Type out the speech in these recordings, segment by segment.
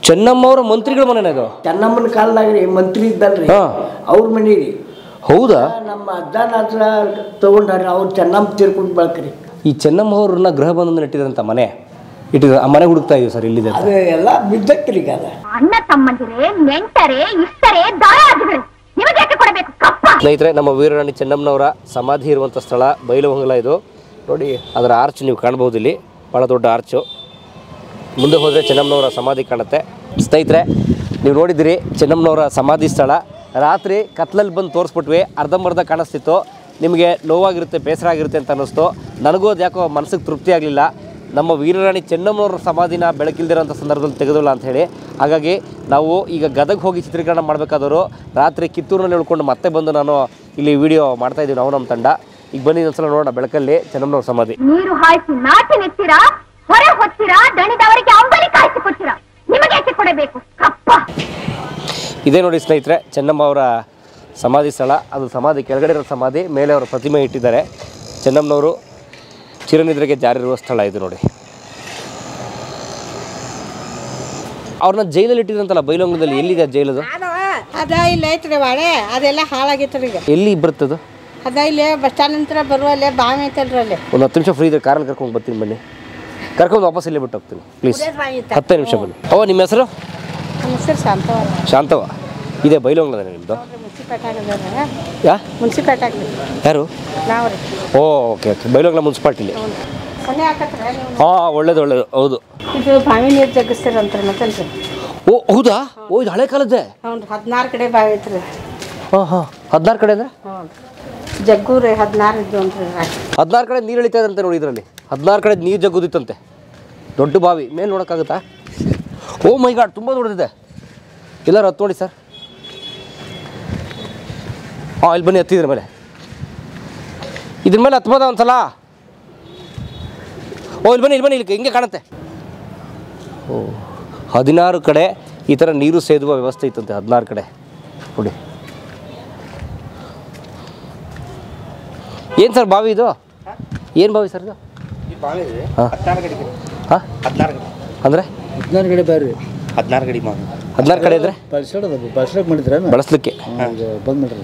ಚೆನ್ನಮ್ಮ ಅವರ ಮಂತ್ರಿಗಳ ಮನೆನ ಇದು ಚೆನ್ನಮ್ಮನ ಕಾಲದಾಗ ರೀ ಮಂತ್ರಿ ಇದ್ದಲ್ರಿ ಹಾ. ಅವ್ರ ಮನೆ ರೀ ಹೌದಾ ನಮ್ಮ ಅಜ್ಜನ ಹತ್ರ ತಗೊಂಡಾರ ಅವ್ರು ಚೆನ್ನಮ್ಮ ತೀರ್ಕೊಂಡು ಬೆಳಕ್ರಿ ಈ ಚೆನ್ನಮ್ಮ ಅವ್ರನ್ನ ಗೃಹ ಬಂಧನ ಇಟ್ಟಿದ್ರಂತ ಮನೆ ಇಟ್ಟಿದ್ರು ಆ ಮನೆ ಹುಡುಕ್ತಾ ಇದೀವಿ ಸರ್ ಇಲ್ಲಿದೆ ಅಂತ. ಅದು ಎಲ್ಲ ಬಿದ್ದಕ್ರಿ ಈಗ ಅದ ಅಣ್ಣ ತಮ್ಮಂದಿರೇ ನೆಂಟರೇ ಇಷ್ಟರೇ ದಾಯಾದಿಗಳು ನಿಮಗೆ ಕೊಡಬೇಕು ಕಪ್ಪ ಸ್ನೇಹಿತರೆ ನಮ್ಮ ವೀರರಾಣಿ ಚೆನ್ನಮ್ಮನವರ ಸಮಾಧಿ ಇರುವಂಥ ಸ್ಥಳ ಬೈಲಹೊಂಗಲ ಇದು ನೋಡಿ ಅದರ ಆರ್ಚ್ ನೀವು ಕಾಣ್ಬೋದು ಇಲ್ಲಿ ಭಾಳ ದೊಡ್ಡ ಆರ್ಚು ಮುಂದೆ ಹೋದರೆ ಚೆನ್ನಮ್ಮನವರ ಸಮಾಧಿ ಕಾಣುತ್ತೆ ಸ್ನೇಹಿತರೆ ನೀವು ನೋಡಿದ್ದೀರಿ ಚೆನ್ನಮ್ಮನವರ ಸಮಾಧಿ ಸ್ಥಳ ರಾತ್ರಿ ಕತ್ಲಲ್ಲಿ ಬಂದು ತೋರಿಸ್ಬಿಟ್ವಿ ಅರ್ಧಂಬರ್ಧ ಕಾಣಿಸ್ತಿತ್ತು ನಿಮಗೆ ನೋವಾಗಿರುತ್ತೆ ಬೇಸರ ಆಗಿರುತ್ತೆ ಅಂತ ಅನ್ನಿಸ್ತು ನನಗೂ ಅದು ಯಾಕೋ ಮನಸ್ಸಿಗೆ ತೃಪ್ತಿ ಆಗಲಿಲ್ಲ ನಮ್ಮ ವೀರರಾಣಿ ಚೆನ್ನಮ್ಮನವ್ರ ಸಮಾಧಿನ ಬೆಳಕಿಲ್ದಿರೋಂಥ ಸಂದರ್ಭದಲ್ಲಿ ತೆಗೆದಿಲ್ಲ ಅಂತ ಹೇಳಿ ಹಾಗಾಗಿ ನಾವು ಈಗ ಗದಗ ಹೋಗಿ ಚಿತ್ರೀಕರಣ ಮಾಡಬೇಕಾದವರು ರಾತ್ರಿ ಕಿತ್ತೂರಿನಲ್ಲಿ ಉಳ್ಕೊಂಡು ಮತ್ತೆ ಬಂದು ನಾನು ಇಲ್ಲಿ ವಿಡಿಯೋ ಮಾಡ್ತಾ ಇದ್ದೀವಿ ನಾವು ನಮ್ಮ ತಂಡ ಈಗ ಬನ್ನಿ ಒಂದ್ಸಲ ನೋಡೋಣ ಬೆಳಕಲ್ಲಿ ಚೆನ್ನಮ್ಮನವ್ರ ಸಮಾಧಿ ನೀರು ಹಾಯಿಸಿ ನಾಟಿ ನೆತ್ತೀರಾ ಹೊರೆ ಹೊತ್ತೀರಾ ದಣಿದವರಿಗೆ ಅಂಬಲಿ ಕಾಯಿಸಿ ಕೊಡ್ತೀರಾ ನಿಮಗೆ ಕೊಡಬೇಕು ಕಪ್ಪ ಇದೇ ನೋಡಿ ಸ್ನೇಹಿತರೆ ಚೆನ್ನಮ್ಮ ಅವರ ಸಮಾಧಿ ಸ್ಥಳ ಅದು ಸಮಾಧಿ ಕೆಳಗಡೆ ಇರೋ ಸಮಾಧಿ ಮೇಲೆ ಅವರ ಪ್ರತಿಮೆ ಇಟ್ಟಿದ್ದಾರೆ ಚೆನ್ನಮ್ಮನವರು ಚಿರನಿದ್ರೆಗೆ ಜಾರಿರುವ ಸ್ಥಳ ಇದು ನೋಡಿ ಅವ್ರನ್ನ ಜೈಲಲ್ಲಿ ಇಟ್ಟಿದ್ರಂತಲ್ಲ ಬೈಲೊಂಗಲದಲ್ಲಿ ಎಲ್ಲಿದೆ ಆ ಜೈಲದು ಅದ ಇಲ್ಲಿ ಐತ್ರಿ ಬಾಳೆ ಅದೆಲ್ಲ ಹಾಳಾಗೈತ್ರಿ ಈಗ ಎಲ್ಲಿ ಬರ್ತದು ಅದ ಇಲ್ಲಿ ಬಸ್ ಸ್ಟ್ಯಾಂಡ್ ಹತ್ರ ಬರುವಲ್ಲೇ ಬಾವಿ ಐತಲ್ರಿ ಅಲ್ಲಿ ಒಂದು ಹತ್ತು ನಿಮಿಷ ಫ್ರೀ ಇದೆ ಕಾರಲ್ಲಿ ಕರ್ಕೊಂಡು ಬರ್ತೀನಿ ಬನ್ನಿ ಕರ್ಕೊಂಡು ವಾಪಸ್ ಇಲ್ಲೇ ಬಿಟ್ಟು ಹೋಗ್ತೀನಿ ಪ್ಲೀಸ್ ಹತ್ತೇ ನಿಮಿಷ ಬನ್ನಿ ಓ ನಿಮ್ಮ ಹೆಸರು ನಮ್ಮ ಹೆಸರು ಶಾಂತವಾರ ಶಾಂತವ ಇದೆ ಬೈಲೊಂಗಲದ ನಿಮ್ಮದು ಮುನ್ಸಿಪೇಟೆ ಯಾ ಮುನ್ಸಿಪೇಟೆ ಯಾರು ನಾವು ರೀ ಓ ಓಕೆ ಓಕೆ ಬೈಲೊಂಗಲ ಮುನ್ಸಿಪಾಲ್ಟಿಲಿ ಕೊನೆ ಹಾಕತ್ರ ನೀವು ಹಾಂ ಒಳ್ಳೇದು ಒಳ್ಳೇದು ಹೌದು ಇದು ಬಾವಿ ನೀರು ಜಗ್ಗಿಸ್ತೀರಂತ್ರಿ ಮತ್ತಲ್ರಿ ಓ ಹೌದಾ ಓ ಇದು ಹಳೆ ಕಾಲದ್ದೇ ಹ್ಞೂ ಹದಿನಾರು ಕಡೆ ಬಾವಿ ಐತ್ರಿ ಹಾಂ ಹಾಂ ಹದಿನಾರು ಕಡೆ ಅಂದರೆ ಹ್ಞೂ ಜಗ್ಗು ರೀ ಹದಿನಾರು ಇದ್ದು ಅಂತ್ರಿ ಹದಿನಾರು ಕಡೆ ನೀರು ಇಳಿತಾ ಇದಂತೆ ನೋಡಿ ಇದರಲ್ಲಿ ಹದಿನಾರು ಕಡೆ ನೀರು ಜಗ್ಗುದಿತ್ತಂತೆ ದೊಡ್ಡ ಬಾವಿ ಮೇಲೆ ನೋಡೋಕ್ಕಾಗುತ್ತಾ ಓ ಮೈ ಗಾಡ್ ತುಂಬ ದೊಡ್ಡದಿದೆ ಎಲ್ಲರೂ ಹತ್ತು ನೋಡಿ ಸರ್ ಹಾಂ ಇಲ್ಲಿ ಬನ್ನಿ ಹತ್ತಿದ್ರ ಮೇಲೆ ಇದ್ರ ಮೇಲೆ ಹತ್ಬೋದ ಒಂದ್ಸಲ ಓ ಇಲ್ಲಿ ಬನ್ನಿ ಇಲ್ಲಿ ಬನ್ನಿ ಇಲ್ಲಿ ಹಿಂಗೆ ಕಾಣುತ್ತೆ ಓ ಹದಿನಾರು ಕಡೆ ಈ ಥರ ನೀರು ಸೇದುವ ವ್ಯವಸ್ಥೆ ಇತ್ತಂತೆ ಹದಿನಾರು ಕಡೆ ನೋಡಿ ಏನು ಸರ್ ಬಾವಿ ಇದು ಏನು ಬಾವಿ ಸರ್ ಇದು ಹಾಂ ಹಾಂ ಅಂದರೆ ಹದಿನಾರು ಗಡಿ ಬ್ಯಾರಿ ಹದಿನಾರು ಗಡಿ ಮಾವು ಹದಿನಾರು ಕಡೆ ಇದ್ರೆ ಬಸ್ಸಡ್ ಅದ ಬಸ್ಸಡ್ ಮಾಡಿದ್ರ ಬಳಸ್ಲಿಕ್ಕೆ ಬಂದ್ ಮಾಡ್ರಿ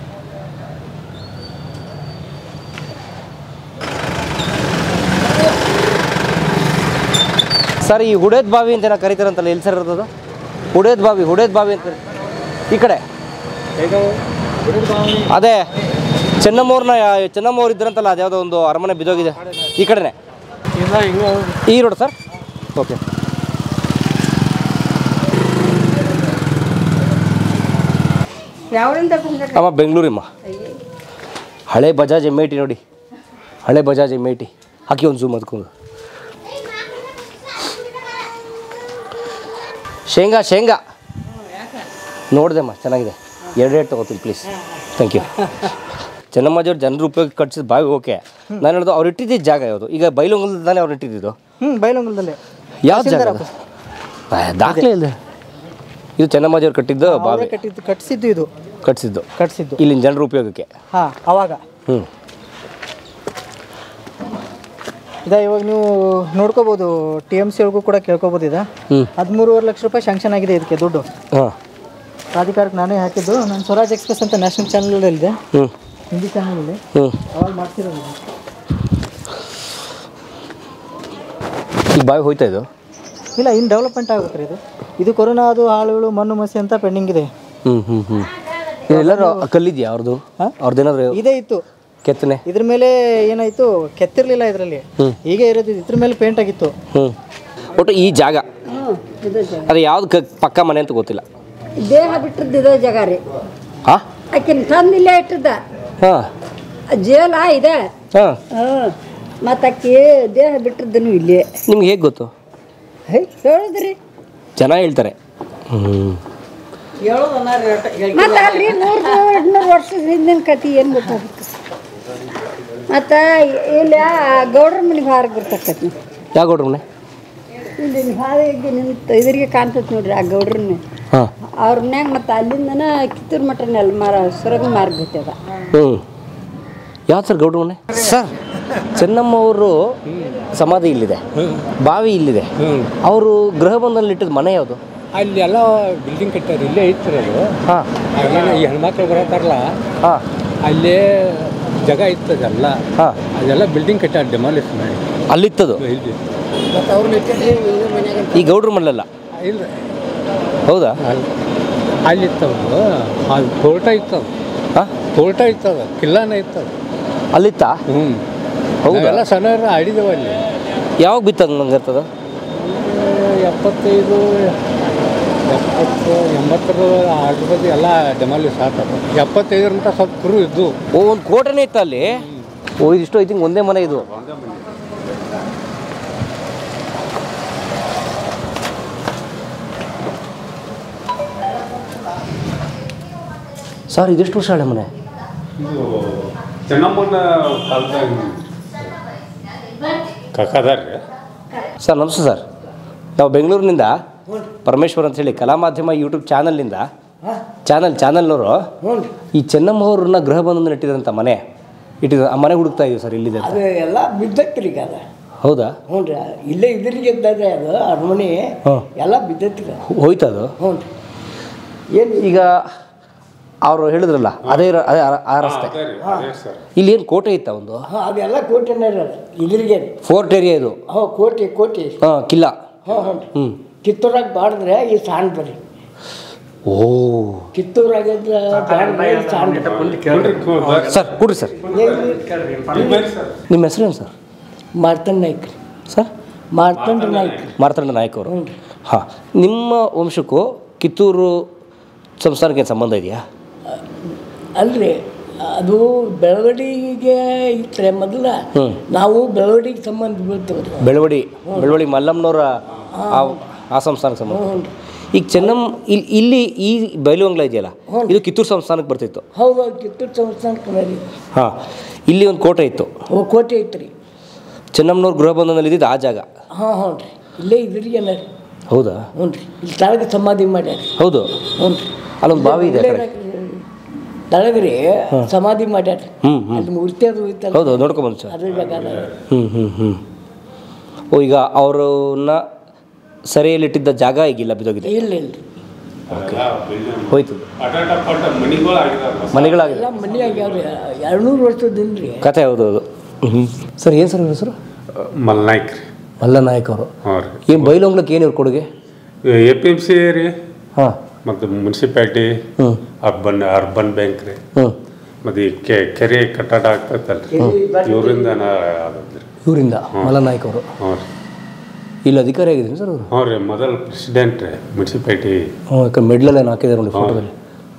ಸರ್ ಈ ಹುಡೇದ್ ಬಾವಿ ಅಂತ ಏನೋ ಕರೀತಾರಂತಲ್ಲ ಎಲ್ಲಿ ಸರ್ ಇರೋದು ಹುಡೇದ್ ಬಾವಿ ಹುಡೇದ್ ಬಾವಿ ಅಂತ ಕರೀ- ಈ ಕಡೆ ಅದೇ ಚೆನ್ನಮ್ಮವ್ರನ್ನ ಚೆನ್ನಮ್ಮವ್ರು ಇದ್ರಂತಲ್ಲ ಅದ್ಯಾವುದೋ ಒಂದು ಅರಮನೆ ಬಿದ್ದೋಗಿದೆ ಈ ಕಡೆನೆ ಈ ರೋಡ್ ಸರ್ ಓಕೆ ಯಾವ್ರಿಂದ ಬಂದ್ರಿ ಅಮ್ಮ ಬೆಂಗಳೂರಿಮ್ಮ ಹಳೆ ಬಜಾಜ್ ಎಮ್ ಐ ಟಿ ನೋಡಿ ಹಳೆ ಬಜಾಜ್ ಎಮ್ ಐ ಟಿ ಹಾಕಿ ಒಂದು ಝೂಮ್ ಅದಕ್ಕೊಂದು ಶೇಂಗಾ ಶೇಂಗಾ ನೋಡ್ದೆಮ್ಮ ಚೆನ್ನಾಗಿದೆ ಎರಡು ರೇಟ್ ತೊಗೋತೀನಿ ಪ್ಲೀಸ್ ಥ್ಯಾಂಕ್ ಯು ಚೆನ್ನಮ್ಮಾಜಿಯವ್ರು ಜನರ ಉಪಯೋಗ ಕಟ್ಸಿದ ಬಾವಿ ಓಕೆ ನಾನು ಹೇಳೋದು ಅವ್ರು ಇಟ್ಟಿದ್ದ ಜಾಗ ಯಾವುದು ಈಗ ಬೈಲೊಂಗಲ್ದಾನೆ ಅವ್ರು ಇಟ್ಟಿದ್ದು ಹ್ಞೂ ಬೈಲೊಂಗಲದಲ್ಲಿ ಯಾವ ಜಾಗ ಅದು? ಆ, ದಾಖಲೆ ಇಲ್ಲ ಇದು ಚೆನ್ನಮ್ಮಾಜಿಯವ್ರು ಕಟ್ಟಿದ್ದು ಬಾವಿ ಕಟ್ಟಿದ್ದು ಕಟ್ಸಿದ್ದು ಇದು ಕಟ್ಸಿದ್ದು ಕಟ್ಸಿದ್ದು ಇಲ್ಲಿನ ಜನರ ಉಪಯೋಗಕ್ಕೆ ಹಾ ಅವಾಗ ಹ್ಞೂ ಇದ ಇವಾಗ ನೀವು ನೋಡ್ಕೋಬೋದು ಟಿ ಎಮ್ ಸಿ ಒಳಗೂ ಕೂಡ ಕೇಳ್ಕೊಬೋದು ಇದ ಹ್ಞೂ ಹದಿಮೂರುವರೆ ಲಕ್ಷ ರೂಪಾಯಿ ಶಾಂಕ್ಷನ್ ಆಗಿದೆ ಇದಕ್ಕೆ ದುಡ್ಡು ಹಾಂ ಪ್ರಾಧಿಕಾರಕ್ಕೆ ನಾನೇ ಹಾಕಿದ್ದು ನಾನು ಸ್ವರಾಜ್ ಎಕ್ಸ್ಪ್ರೆಸ್ ಅಂತ ನ್ಯಾಷನಲ್ ಚಾನಲಲ್ಲಿದೆ ಹ್ಞೂ ಹಿಂದಿ ಚಾನಲಲ್ಲಿ ಹ್ಞೂ ಅವಾಗ ಮಾಡ್ತಿರೋದು ಈಗ ಬಾವಿ ಹೋಯ್ತಾ ಇದು ಇಲ್ಲ ಇನ್ನು ಡೆವಲಪ್ಮೆಂಟ್ ಆಗುತ್ತೆ ರೀ ಇದು ಇದು ಕೊರೋನಾ ಅದು ಹಾಳುಗಳು ಮಣ್ಣು ಮಸಿ ಅಂತ ಪೆಂಡಿಂಗ್ ಇದೆ ಹ್ಞೂ ಹ್ಞೂ ಹ್ಞೂ ಎಲ್ಲರೂ ಕಲ್ಲಿದ್ಯಾ ಅವ್ರದ್ದು ಅವ್ರದ್ದೇನಾದ್ರು ಇದೇ ಇತ್ತು ಕೆತ್ತನೆ ಇದ್ರ ಮೇಲೆ ಏನಾಯ್ತು ಕೆತ್ತಿರ್ಲಿಲ್ಲ ಇದರಲ್ಲಿ ಹೀಗೆ ಇರೋದು ಇದ್ರ ಮೇಲೆ ಪೇಂಟ್ ಆಗಿತ್ತು ಹ್ಞೂ ಒಟ್ಟು ಈ ಜಾಗ ಅದು ಯಾವ್ದು ಕ ಪಕ್ಕ ಮನೆ ಅಂತ ಗೊತ್ತಿಲ್ಲ ದೇಹ ಬಿಟ್ಟದ್ದು ಇದೇ ಜಾಗ ರೀ ಹಾಂ ಆಕಿನ ತಂದು ಇಲ್ಲೇ ಇಟ್ಟದ ಹಾಂ ಜೇಲ ಇದೆ ಹಾಂ ಹಾಂ ಮತ್ತು ಆಕಿ ದೇಹ ಬಿಟ್ಟದ್ದನು ಇಲ್ಲೇ ನಿಮ್ಗೆ ಹೇಗೆ ಗೊತ್ತು ಹೇ ಹೇಳಿದ್ರಿ ಜನ ಹೇಳ್ತಾರೆ ಹ್ಞೂ ಮತ್ತು ಅಲ್ರಿ ನೂರು ಇನ್ನೂರು ವರ್ಷದ ಹಿಂದಿನ ಕತೆ ಏನು ಗೊತ್ತಾಗುತ್ತೆ ಮತ್ತು ಇಲ್ಲ ಗೌಡ್ರ ಮನೆಗೆ ಹಾರ ಗೊತ್ತಾಕತಿ ಯಾವ ಗೌಡ್ರ ಮನೆ ಇಲ್ಲಿ ಹಾದಿಗೆ ನಿಂತು ಇದ್ರಿಗೆ ಕಾಣ್ತೈತೆ ನೋಡ್ರಿ ಆ ಗೌಡ್ರನ್ನ ಹಾಂ ಅವ್ರ ಮನ್ಯಾಗ ಮತ್ತು ಅಲ್ಲಿಂದನ ಕಿತ್ತೂರು ಮಠನ ಅಲ್ಲಿ ಮಾರ ಸುರಂಗ ಮಾರ್ಗ ಗೊತ್ತದ ಹ್ಞೂ ಯಾವ್ದು ಸರ್ ಗೌಡ್ರ ಮನೆ ಸರ್ ಚೆನ್ನಮ್ಮ ಅವರು ಸಮಾಧಿ ಇಲ್ಲಿದೆ ಬಾವಿ ಇಲ್ಲಿದೆ ಅವರು ಗೃಹ ಬಂಧನಲ್ಲಿ ಇಟ್ಟಿದ ಮನೆ ಯಾವುದು ಅಲ್ಲಿ ಎಲ್ಲ ಬಿಲ್ಡಿಂಗ್ ಕಟ್ಟಾರ ಇಲ್ಲೇ ಐತ್ರಿ ಅದು ಹಾಂ ಅಲ್ಲೇನ ಈ ಹೆಣ್ಮಕ್ಳು ಬರತ್ತಾರಲ್ಲ ಹಾಂ ಅಲ್ಲೇ ಜಾಗ ಇತ್ತದೆಲ್ಲ ಹಾಂ ಅದೆಲ್ಲ ಬಿಲ್ಡಿಂಗ್ ಕಟ್ಟಾರ ಡೆಮಾಲಿಷ್ ಮಾಡಿ ಅಲ್ಲಿತ್ತದು ಇಲ್ಲಿ ಈ ಗೌಡ್ರ ಮನೆಯಲ್ಲ ಇಲ್ಲ ಹೌದಾ ಅಲ್ಲಿತ್ತದು ಅದು ತೋಟ ಇತ್ತದು ಹಾಂ ತೋಟ ಇತ್ತದ ಕಿಲ್ಲಾನ ಇತ್ತದ ಅಲ್ಲಿತ್ತಾ ಹ್ಞೂ ಹೌದಾ? ಎಲ್ಲ ಸಣ್ಣ ಆಡಿದವ ಅಲ್ಲಿ ಯಾವಾಗ ಬಿತ್ತಂಗೆ ಹಂಗಿರ್ತದ ಎಪ್ಪತ್ತೈದು ಎಪ್ಪತ್ತು ಎಂಬತ್ತರ ಆಡ್ಬೋದು ಎಲ್ಲ ಡೆಮಾಲಿಸ್ ಆಗ್ತದೆ ಎಪ್ಪತ್ತೈದರಂತ ಸ್ವಲ್ಪ ಕುರು ಇದ್ದು ಓ ಒಂದು ಕೋಟೆನೇ ಇತ್ತ ಅಲ್ಲಿ ಓ ಇದಿಷ್ಟು ಐ ತಿಂಕ್ ಒಂದೇ ಮನೆ ಇದು ಸರ್ ಇದೆಷ್ಟು ವರ್ಷ ಹಳೆ ಮನೆ ಇದು ಚೆನ್ನಮ್ಮನ ಕಾಲದಾಗ ಕಕ್ಕದಾರ್ರಿ ಸರ್ ನಮಸ್ತೆ ಸರ್ ನಾವು ಬೆಂಗಳೂರಿನಿಂದ ಪರಮೇಶ್ವರ್ ಅಂತ ಹೇಳಿ ಕಲಾ ಮಾಧ್ಯಮ ಯೂಟ್ಯೂಬ್ ಚಾನಲ್ನಿಂದ ಚಾನಲ್ ಚಾನಲ್ನವರು ಈ ಚೆನ್ನಮ್ಮ ಅವ್ರನ್ನ ಗೃಹ ಬಂಧನ ಇಟ್ಟಿದ್ರಂತ ಮನೆ ಇಟ್ಟಿದ್ರು ಆ ಮನೆ ಹುಡುಕ್ತಾ ಇದೀವಿ ಸರ್ ಇಲ್ಲಿದೆ ಅಂತ ಅದು ಎಲ್ಲ ಬಿದ್ದತ್ರಿ ಈಗ ಅದು ಹೌದಾ ಹ್ಞೂ ರೀ ಇಲ್ಲೇ ಇದ್ರಿಗೆ ಇದ್ದದೆ ಅದು ಅರಮನೆ ಹಾಂ. ಎಲ್ಲ ಬಿದ್ದತ್ರಿ ಹೋಯ್ತಾ ಅದು ಹ್ಞೂ ರೀ ಏನು ಈಗ ಅವರು ಹೇಳಿದ್ರಲ್ಲ ಅದೇ ರ- ಅದೇ ಆ- ಆ ರಸ್ತೆ ಅದೇ ರೀ ಅದೇ ಸರ್ ಇಲ್ಲಿ ಏನು ಕೋಟೆ ಇತ್ತ ಒಂದು ಹಾಂ ಅದೆಲ್ಲ ಕೋಟೆನೇ ರೀ ಅದು ಇದ್ರಿಗೆ ಫೋರ್ಟ್ ಏರಿಯಾ ಇದು ಹ್ಞೂ ಕೋಟೆ ಕೋಟೆ ಹಾಂ ಕಿಲ್ಲ ಹ್ಞೂ ಹ್ಞೂ ರೀ ಹ್ಞೂ ಕಿತ್ತೂರಾಗ ಬಾಡಿದ್ರೆ ಈ ಸಾಣ್ ರೀ ಓ ಕಿತ್ತೂರಾಗಿದ್ದ ಬಾಡಿದ್ರೆ ಈ ಸಾಣ್ ನೋಡ್ರಿ ಕೂ- ಬರ್ರಿ. ಸರ್ ಕೊಡ್ರಿ ಸರ್ ಇಲ್ಲಿ ಬರ್ರಿ ಸರ್ ನಿಮ್ಮ ಹೆಸರೇನು ಸರ್ ಮಾರ್ತನ್ ನಾಯ್ಕ ರೀ ಸರ್ ಮಾರ್ತಂಡ್ರ ನಾಯ್ಕ ರೀ ಮಾರ್ತಂಡ ನಾಯಕ್ ಅವರು ಹ್ಞೂ ರೀ ಹಾಂ ನಿಮ್ಮ ವಂಶಕ್ಕೂ ಕಿತ್ತೂರು ಸಂಸ್ಥಾನಕ್ಕೆ ಏನ್ ಸಂಬಂಧ ಇದೆಯಾ ಅಲ್ರಿ ಅದು ಬೆಳವಡಿಗೆ ಇತ್ತರೆ ಮೊದಲ ಹ್ಮ್. ನಾವು ಬೆಳವಡಿಗೆ ಸಂಬಂಧ ಬೀಳ್ತೇವೆ ರೀ ಬೆಳವಡಿ ಬೆಳವಡಿ ಮಲ್ಲಮ್ಮನವರ ಆ ಆ ಸಂಸ್ಥಾನಕ್ಕೆ ಸಂಬಂಧ ಹ್ಞೂ ರೀ ಈಗ ಚೆನ್ನಮ್ಮ ಇಲ್ಲಿ ಇಲ್ಲಿ ಈ ಬಯಲುವಂಗ್ಲ ಇದೆಯಲ್ಲ ಇದು ಕಿತ್ತೂರು ಸಂಸ್ಥಾನಕ್ಕೆ ಬರ್ತಿತ್ತು ಹೌದು ಕಿತ್ತೂರು ಸಂಸ್ಥಾನಕ್ಕೆ ರೀ ಹಾಂ ಇಲ್ಲಿ ಒಂದು ಕೋಟೆ ಇತ್ತು ಓ ಕೋಟೆ ಐತ್ರಿ ಚೆನ್ನಮ್ಮನವ್ರ ಗೃಹ ಬಂಧನದಲ್ಲಿ ಇದ್ದಿದ್ದು ಆ ಜಾಗ ಹಾಂ ಹ್ಞೂ ರೀ ಇಲ್ಲೇ ಇದ್ರಿಗೆ ರೀ ಹೌದಾ ಹ್ಞೂ ರೀ ಇಲ್ಲಿ ತಳಗ ಸಮಾಧಿ ಮಾಡ್ಯಾರ ಹೌದು ಹ್ಞೂ ರೀ ಅಲ್ಲೊಂದು ಬಾವಿ ಇದೆ ಆ ಕಡೆ ತಳಗ್ರಿ ಸಮಾಧಿ ಮಾಡ್ಯಾರ ಹ್ಮ್, ಹ್ಮ್. ಅಲ್ಲಿ ಮೂರ್ತಿ ಅದು ಐತಲ್ಲ ಹೌದು ನೋಡ್ಕೊಂಬಂದು ಸರ್ ಅದ್ರ ಬೇಕಾದ ಹ್ಞೂ ಹ್ಞೂ ಹ್ಞೂ ಓ ಈಗ ಅವ್ರನ್ನ ಸೆರೆಯಲ್ಲಿಟ್ಟಿದ್ದ ಜಾಗ ಈಗಿಲ್ಲ ಬಿದ್ದೋಗಿದೆ ಇಲ್ಲ ಇಲ್ಲ ಅದೆಲ್ಲ building ಹೋಯ್ತು ಅಟಾಟ ಪಟ್ಟ ಮನಿಗಳು ಆಗಿದಾವ ಮನೆಗಳಾಗಿದೆ ಎಲ್ಲ ಮನೆ ಆಗ್ಯಾವ್ರಿ ಎರಡ್ನೂರು ವರ್ಷದಿಂದ ರೀ ಕತೆ ಹೌದು ಹೌದು ಹ್ಞೂ ಸರ್ ಏನು ಸರ್ ಇವ್ರ ಹೆಸರು ಮಲ್ನಾಯ್ಕ್ ರೀ ಮಲ್ಲನಾಯಕ್ ಅವರು ಹಾಂ ರೀ ಏನು ಬೈಲೊಂಗ್ಲಕ್ಕೆ ಏನು ಇವ್ರ ಕೊಡುಗೆ ಎ ಪಿ ಎಮ್ ಸಿ ರೀ ಹಾಂ ಮತ್ತು ಮುನ್ಸಿಪಾಲ್ಟಿ ಹ್ಞೂ ಅರ್ಬನ್ ಅರ್ಬನ್ ಬ್ಯಾಂಕ್ ರೀ ಹ್ಞೂ ಮತ್ತು ಈ ಕೆ ಕೆರೆ ಕಟ್ಟಡ ಆಗ್ತೈತಲ್ರಿ ಇವರಿಂದ ಆದದ್ರಿ ಇವರಿಂದ ಮಲ್ಲನಾಯಕ್ ಅವರು ಹ್ಞೂ ರೀ ಇಲ್ಲಿ ಅಧಿಕಾರಿ ಆಗಿದ್ದೀನಿ ಸರ್ ಅವರು ಹ್ಞೂ ರೀ ಮೊದಲು ಪ್ರೆಸಿಡೆಂಟ್ ರೀ ಮುನ್ಸಿಪಾಲ್ಟಿ ಹ್ಞೂ ಯಾಕೆ ಮೆಡ್ಲೆಲ್ಲ ಹಾಕಿದ್ದಾರೆ ನೋಡಿ ಫೋಟೋದಲ್ಲಿ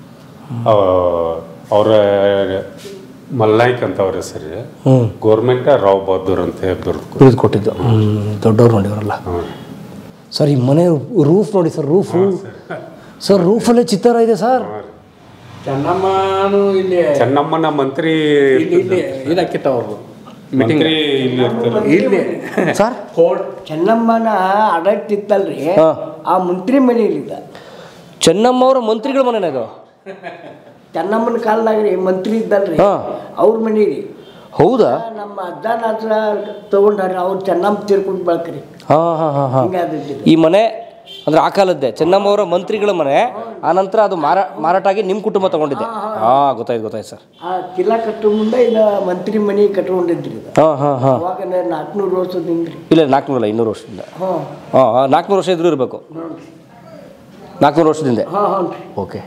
ಅವರ ಮಲ್ನಾಯ್ಕ್ ಅಂತ ಅವ್ರ ಹೆಸರು ರೀ ಹ್ಞೂ ಗೌರ್ಮೆಂಟ್ ರಾವ್ ಬಹದ್ದೂರ್ ಅಂತ ಬರೆದು ಬಿರಿದು ಕೊಟ್ಟಿದ್ದು ಹ್ಞೂ ದೊಡ್ಡವ್ರು ನೋಡಿ ಅವರೆಲ್ಲ ಹ್ಞೂ ಸರ್ ಈ ಮನೆ ರೂಫ್ ನೋಡಿ ಸರ್ ರೂಫು ಸರ್ ರೂಫಲ್ಲೇ ಚಿತ್ತಾರ ಇದೆ ಸರ್ ಚೆನ್ನಮ್ಮನು ಇಲ್ಲಿ ಚೆನ್ನಮ್ಮನ ಮಂತ್ರಿ ಇಲ್ಲಿ ಇದಾಕಿತ್ತ ಅವ್ರದ್ದು ಮಂತ್ರಿ ಇಲ್ಲಿ ಇರ್ತಾರೆ ಇಲ್ಲಿ ಸರ್ ಚೆನ್ನಮ್ಮನ ಆಡಳಿತ ಇತ್ತಲ್ರಿ ಹಾಂ ಆ ಮಂತ್ರಿ ಮನೆಯಲ್ಲಿದ್ದ ಚೆನ್ನಮ್ಮ ಅವರ ಮಂತ್ರಿಗಳ ಮನೆನ ಇದು ಚೆನ್ನಮ್ಮನ ಕಾಲದಾಗ ರೀ ಮಂತ್ರಿ ಇದ್ದಲ್ರಿ ಹಾ. ಅವ್ರ ಮನೆ ರೀ ಹೌದಾ ನಮ್ಮ ಅಜ್ಜನ ಹತ್ರ ತಗೊಂಡಾರ ಅವ್ರು ಚೆನ್ನಮ್ಮ ತೀರ್ಕೊಂಡು ಬೆಳಕ್ರಿ ಹಾಂ ಹಾಂ ಹಾಂ ಹಾಂ ಹಿಂಗಾದಿದ್ದು ಈ ಮನೆ ಅಂದ್ರೆ ಆ ಕಾಲದ್ದೇ ಚೆನ್ನಮ್ಮ ಅವರ ಮಂತ್ರಿಗಳ ಮನೆ ಆ ನಂತರ ಅದು ಮಾರಾ ಮಾರಾಟ ಆಗಿ ನಿಮ್ಮ ಕುಟುಂಬ ತಗೊಂಡಿದ್ದೆ ಹಾಂ ಗೊತ್ತಾಯ್ತು ಗೊತ್ತಾಯ್ತು ಸರ್ ಆ ಕಿಲಾ ಕಟ್ಟೋ ಮುಂದೆ ಇನ್ನ ಮಂತ್ರಿ ಮನೆ ಕಟ್ಕೊಂಡಿದ್ರಿ ಇದು ಹಾಂ ಹಾಂ ಹಾಂ ಅವಾಗ ನಾಲ್ಕುನೂರು ವರ್ಷದಿಂದ ರೀ ಇಲ್ಲ ನಾಲ್ಕುನೂರಲ್ಲ ಇನ್ನೂರು ವರ್ಷದಿಂದ ಹ್ಞೂ ಹಾಂ ಹಾಂ ನಾಲ್ಕುನೂರು ವರ್ಷ ಇದ್ರೂ ಇರಬೇಕು ನಾಲ್ಕುನೂರು ವರ್ಷದಿಂದ ಹಾಂ ಹ್ಞೂ ರೀ ಓಕೆ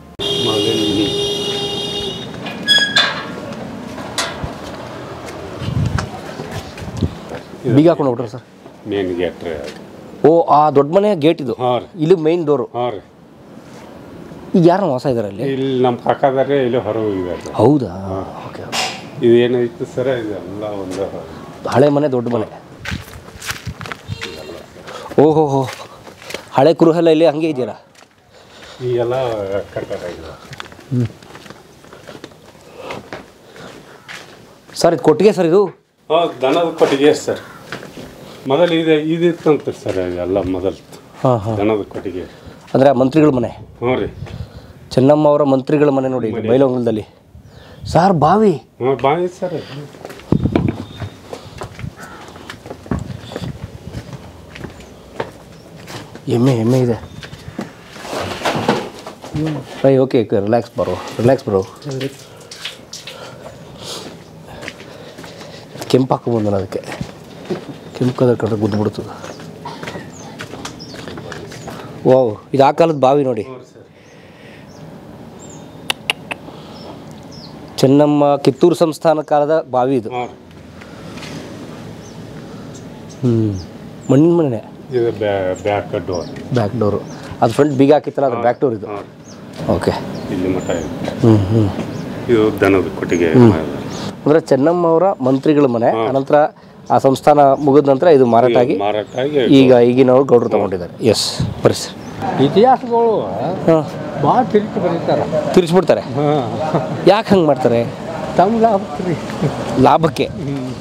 ಬೀಗ ಹಾಕೊಂಡು ಹೋಗ್ಬಿಟ್ರೆ ಸರ್ ಮೇನ್ ಗೇಟ್ ರೀ ಓ ಆ ದೊಡ್ಡ ಮನೆಯ ಗೇಟ್ ಇದು ಹಾಂ ರೀ ಇಲ್ಲಿ ಮೈನ್ ಡೋರು ಹಾಂ ರೀ ಈಗ ಯಾರು ವಾಸ ಇದ್ದಾರೆ ಅಲ್ಲಿ ಇಲ್ಲಿ ನಮ್ಮ ಕಾಕಾದಾರೆ ಇಲ್ಲಿ ಹೊರ ಹೋಗಿದ್ದಾರೆ ಹೌದಾ ಓಕೆ ಇದು ಏನೈತೆ ಸರ ಇದೆಲ್ಲ ಒಂದು ಹಳೆ ಮನೆ ದೊಡ್ಡ ಮನೆ ಓಹೋ ಹೋ ಹಳೆ ಕುರುಹೆಲ್ಲ ಇಲ್ಲಿ ಹಂಗೆ ಇದೆಯಲ್ಲ ಈಗೆಲ್ಲ ಕಟ್ಟಡ ಇದೆ ಸರ್ ಇದು ಕೊಟ್ಟಿಗೆ ಸರ್ ಇದು ಹಾಂ ದನದ ಕೊಟ್ಟಿಗೆ ಸರ್ ಮೊದಲು ಇದೆ ಇದಿತ್ತಂತ ಸರ್ ಎಲ್ಲ ಮೊದಲು ಹಾಂ ಹಾಂ ದನದ ಕೊಟ್ಟಿಗೆ ಅಂದರೆ ಆ ಮಂತ್ರಿಗಳ ಮನೆ ಹ್ಞೂ ರೀ ಚೆನ್ನಮ್ಮ ಅವರ ಮಂತ್ರಿಗಳ ಮನೆ ನೋಡಿ ಇಲ್ಲಿ ಬೈಲಹೊಂಗಲದಲ್ಲಿ ಸರ್ ಬಾವಿ ಹ್ಞೂ ಬಾಯಿ ಸರ್ ಎಮ್ಮೆ ಎಮ್ಮೆ ಇದೆ ರೈ ಓಕೆ ರಿಲ್ಯಾಕ್ಸ್ ಬರೋ ರಿಲ್ಯಾಕ್ಸ್ ಬರೋ ಕೆಂಪು ಹಾಕೊಂಬಂದ ಅದಕ್ಕೆ ಕೆಂಪು ಕಲರ್ ಕಂಡ್ರೆ ಗುದ್ದುಬಿಡ್ತು ವಾವ್ ಇದು ಆ ಕಾಲದ ಬಾವಿ ನೋಡಿ ಚೆನ್ನಮ್ಮ ಕಿತ್ತೂರು ಸಂಸ್ಥಾನ ಕಾಲದ ಬಾವಿ ಇದು ಹಾಂ ಹ್ಞೂ ಮಣ್ಣಿನ ಮನೆ ಇದು ಬ್ಯಾಕ್ ಡೋರ್ ಬ್ಯಾಕ್ ಡೋರು ಅದು ಫ್ರಂಟ್ ಬೀಗ ಹಾಕಿತ್ತಲ್ಲ ಅದು ಬ್ಯಾಕ್ ಡೋರ್ ಇದು ಹಾಂ ಓಕೆ ಇಲ್ಲಿ ಮಠ ಇದೆ ಹ್ಞೂ ಹ್ಞೂ ಇದು ದನದ ಕೊಟ್ಟಿಗೆ ಅಂದರೆ ಚೆನ್ನಮ್ಮ ಅವರ ಮಂತ್ರಿಗಳ ಮನೆ ಅನಂತರ ಆ ಸಂಸ್ಥಾನ ಮುಗಿದ ನಂತರ ಇದು ಮಾರಾಟ ಆಗಿ ಮಾರಾಟ ಆಗಿ ಈಗ ಈಗಿನವರು ಗೌಡ್ರು ತಗೊಂಡಿದ್ದಾರೆ ಎಸ್ ಬರ್ರಿ ಸರ್ ಇತಿಹಾಸಗಳು ಹಾಂ ಭಾಳ ತಿರುಗಿ ಬರೀತಾರ ತಿರ್ಸ್ಬಿಡ್ತಾರೆ ಹಾಂ ಯಾಕೆ ಹಂಗೆ ಮಾಡ್ತಾರೆ ತಮ್ಮ ಲಾಭ ರೀ ಲಾಭಕ್ಕೆ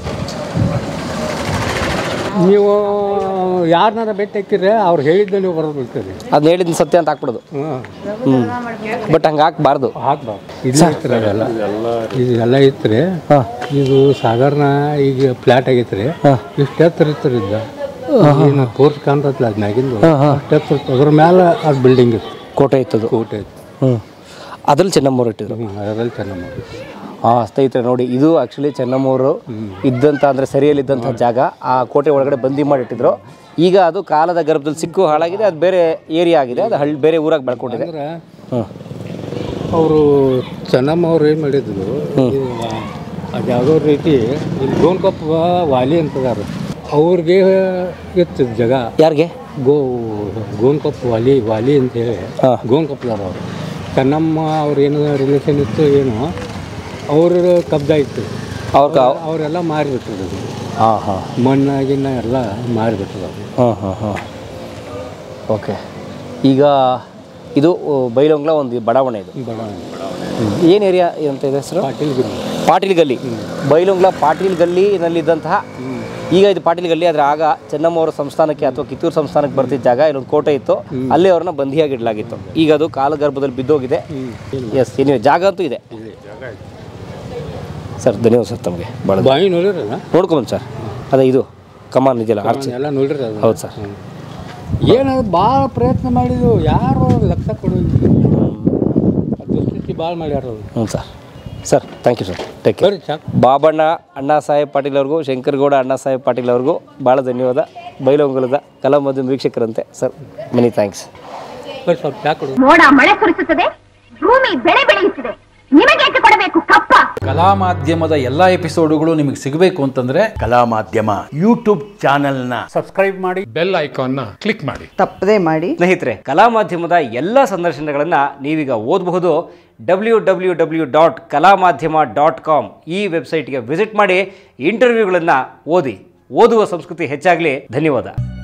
ನೀವು ಯಾರನ್ನಾರ ಭೇಟಿ ಹಾಕಿದ್ರೆ ಅವ್ರು ಹೇಳಿದ್ದ ನೀವು ಬರೋದು ಬಿಡ್ತೀರಿ ಅದನ್ನ ಹೇಳಿದ ಸತ್ಯ ಅಂತ ಹಾಕ್ಬಿಡೋದು ಹಾಂ ಹ್ಞೂ ಬಟ್ ಹಂಗೆ ಹಾಕ್ಬಾರ್ದು ಹಾಕ್ಬಾರ್ದು ಇದು ಐತ್ರಿ ಅದೆಲ್ಲ ಇದು ಎಲ್ಲ ಐತ್ರಿ ಹಾಂ ಇದು ಸಾಧಾರಣ ಈಗ ಫ್ಲಾಟ್ ಆಗೈತ್ರಿ ಹಾಂ ಇಷ್ಟು ಎತ್ತರ ಇತ್ತು ಇದ್ದ ಏನು ತೋರ್ಸ್ ಕಾಣ್ತೈತಿಲ್ಲ ಅದು ಮ್ಯಾಗಿಂದು ಹಾಂ ಹಾಂ ಅಷ್ಟು ಎತ್ತರ ಇತ್ತು. ಅದ್ರ ಮೇಲೆ ಅದು ಬಿಲ್ಡಿಂಗ್ ಇತ್ತು ಕೋಟೆ ಇತ್ತದು ಕೋಟೆ ಇತ್ತು ಹ್ಞೂ ಅದ್ರಲ್ಲಿ ಚೆನ್ನಮ್ಮವ್ರು ಇಟ್ಟಿದ್ರು ಹ್ಞೂ ಅದರಲ್ಲಿ ಚೆನ್ನಾಗಿ ಮಾಡಿ ಹಾಂ ಸ್ನೇಹಿತರೆ ನೋಡಿ ಇದು ಆ್ಯಕ್ಚುಲಿ ಚೆನ್ನಮ್ಮವರು ಇದ್ದಂಥ ಅಂದರೆ ಸರಿಯಲ್ಲಿದ್ದಂಥ ಜಾಗ ಆ ಕೋಟೆ ಒಳಗಡೆ ಬಂದಿ ಮಾಡಿಟ್ಟಿದ್ರು ಈಗ ಅದು ಕಾಲದ ಗರ್ಭದಲ್ಲಿ ಸಿಕ್ಕು ಹಾಳಾಗಿದೆ ಅದು ಬೇರೆ ಏರಿಯಾ ಆಗಿದೆ ಅದು ಹಳ್ಳಿ ಬೇರೆ ಊರಾಗಿ ಬೆಳ್ಕೊಂಡಿದೆ ಅಂದ್ರೆ ಹ್ಞೂ ಅವರು ಚೆನ್ನಮ್ಮ ಅವ್ರು ಏನು ಮಾಡಿದ್ರು ಅದು ಯಾವುದೋ ರೀತಿ ಇಲ್ಲಿ ಗೋನ್ ಕಪ್ ವಾಲಿ ಅಂತದಾರ ಅವ್ರಿಗೆ ಇತ್ತು ಜಾಗ ಯಾರಿಗೆ ಗೋ ಗೋನ್ ಕಪ್ ವಾಲಿ ವಾಲಿ ಅಂತ ಹೇಳಿ ಹಾ. ಗೋನ್ ಕಪ್ದಾರ ಅವರು ಚೆನ್ನಮ್ಮ ಅವ್ರ ಏನು ರಿಲೇಷನ್ ಇತ್ತು ಏನು ಅವ್ರ ಕಬ್ಜ ಇತ್ತು ಅವ್ರ ಕಾ ಅವರೆಲ್ಲ ಮಾರಿಬಿಟ್ರು ಅದು ಹಾಂ ಹಾಂ ಮಣ್ಣಾಗಿನ್ನ ಎಲ್ಲ ಮಾರಿಬಿಟ್ರು ಅದು ಹಾಂ ಹಾಂ ಹಾಂ ಓಕೆ ಈಗ ಇದು ಬೈಲೊಂಗ್ಲ ಒಂದು ಬಡಾವಣೆ ಇದು ಬಡಾವಣೆ ಏನು ಏರಿಯಾ ಅಂತ ಇದೆ ಹೆಸರು ಪಾಟೀಲ್ ಗಿರಿ ಪಾಟೀಲ್ ಗಲ್ಲಿ ಬೈಲೊಂಗ್ಲ ಪಾಟೀಲ್ ಗಲ್ಲಿನಲ್ಲಿದ್ದಂತಹ ಈಗ ಇದು ಪಾಟೀಲ್ ಗಲ್ಲಿ ಆದರೆ ಆಗ ಚೆನ್ನಮ್ಮವರ ಸಂಸ್ಥಾನಕ್ಕೆ ಅಥವಾ ಕಿತ್ತೂರು ಸಂಸ್ಥಾನಕ್ಕೆ ಬರ್ತಿದ್ದ ಜಾಗ ಇಲ್ಲೊಂದು ಕೋಟೆ ಇತ್ತು ಅಲ್ಲಿ ಅವ್ರನ್ನ ಬಂಧಿಯಾಗಿ ಇಡಲಾಗಿತ್ತು ಈಗ ಅದು ಕಾಲಗರ್ಭದಲ್ಲಿ ಬಿದ್ದೋಗಿದೆ ಎಸ್ ಏನಿವೆ ಜಾಗ ಅಂತೂ ಇದೆ ಸರ್ ಧನ್ಯವಾದ ಸರ್ ತಮಗೆ ಭಾಳ ಬಾವಿ ನೋಡಿರಲ್ಲ ನೋಡ್ಕೊಂಬಂದು ಸರ್ ಅದೇ ಇದು ಕಮಾನ್ ಇದೆಯಲ್ಲ ಆರ್ಚ್ ಎಲ್ಲ ನೋಡಿರ ಅದು ಹೌದು ಸರ್ ಏನದು ಭಾಳ ಪ್ರಯತ್ನ ಮಾಡಿದ್ವು ಯಾರು ಲಕ್ಷ ಕೊಡೋದು ದುಸ್ಥಿತಿ ಭಾಳ ಮಾಡ್ಯಾರ ಅವ್ರು ಹ್ಞೂ sir sir thank you sir take care ಬರ್ರಿ ಸಾಕು ಬಾಬಣ್ಣ ಅಣ್ಣಾ ಸಾಹೇಬ್ ಪಾಟೀಲ್ ಅವ್ರಿಗೂ ಶಂಕರಗೌಡ ಅಣ್ಣಾ ಸಾಹೇಬ್ ಪಾಟೀಲ್ ಅವ್ರಿಗೂ ಭಾಳ ಧನ್ಯವಾದ ಬೈಲೊಂಗಲದ ಕಲಾ ಮಾಧ್ಯಮ ವೀಕ್ಷಕರಂತೆ ಸರ್ ಮೆನಿ ಥ್ಯಾಂಕ್ಸ್ ಬರ್ರಿ ಸ್ವಲ್ಪ ಚಾ ಕೊಡು ಮೋಡ ಮಳೆ ಸುರಿಸುತ್ತದೆ ಭೂಮಿ ಬೆಳೆ ಬೆಳೆಯುತ್ತದೆ ನಿಮಗೆ ಏಕೆ ಕೊಡಬೇಕು ಕಪ್ಪ ಕಲಾ ಮಾಧ್ಯಮದ ಎಲ್ಲ ಎಪಿಸೋಡುಗಳು ನಿಮಗೆ ಸಿಗಬೇಕು ಅಂತಂದ್ರೆ ಕಲಾ ಮಾಧ್ಯಮ ಯೂಟ್ಯೂಬ್ ಚಾನೆಲ್ನ ಬೆಲ್ ಐಕಾನ್ನ ಕ್ಲಿಕ್ ಮಾಡಿ ತಪ್ಪದೇ ಮಾಡಿ ಸ್ನೇಹಿತರೆ ಕಲಾ ಮಾಧ್ಯಮದ ಎಲ್ಲ ಸಂದರ್ಶನಗಳನ್ನು ನೀವೀಗ ಓದಬಹುದು ಡಬ್ಲ್ಯೂ ಡಬ್ಲ್ಯೂ ಡಬ್ಲ್ಯೂ ಡಾಟ್ ಕಲಾ ಮಾಧ್ಯಮ ಡಾಟ್ ಕಾಮ್ ಈ ವೆಬ್ಸೈಟ್ಗೆ ವಿಸಿಟ್ ಮಾಡಿ ಇಂಟರ್ವ್ಯೂಗಳನ್ನು ಓದಿ ಓದುವ ಸಂಸ್ಕೃತಿ ಹೆಚ್ಚಾಗಲಿ ಧನ್ಯವಾದ